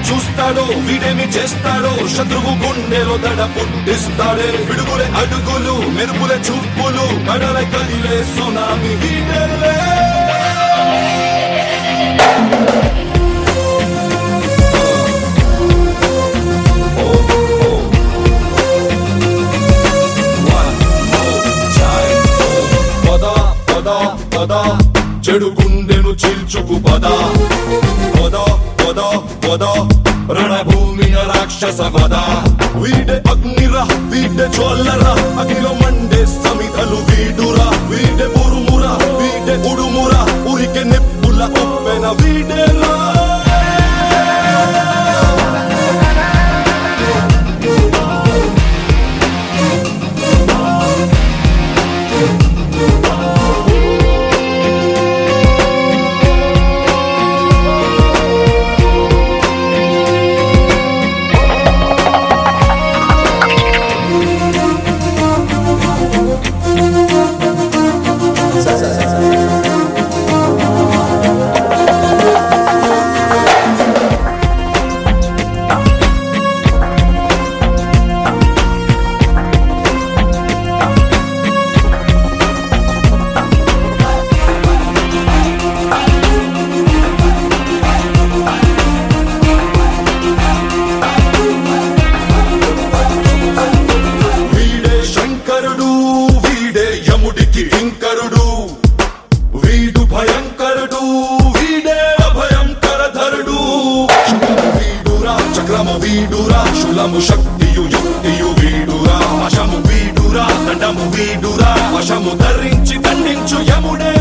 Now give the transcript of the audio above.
చూస్తాడో వీడేమి చేస్తాడో శత్రువు గుండెలో దడ పుట్టిస్తాడే పిడుగులే అడుగులు మెరుపులే చూపులు కడల కదిలే సునామి వీడలే పద పద పద చెడు గుండెను చీల్చుకు పద పద పద పద రణభూమిన రాక్షస పద వీడే అగ్నిర వీడే జ్వల్లర అగ్నిలో మండే సమిధలు వీడురా వీడే ఉరుమురా వీడే ఉడుమురా ఉరికే నిప్పుల ఉప్పెన వీడేరా వీడే శంకరుడు వీడే యముడికి కింకరుడు వీడు భయంకరుడు వీడే అభయంకరధరుడు శులము వీడురా చక్రము వీడురా శులము శక్తియు యుక్తియు వీడురా వశము వీడురా దండము వీడురా వశము ధరించి దండించు యముడే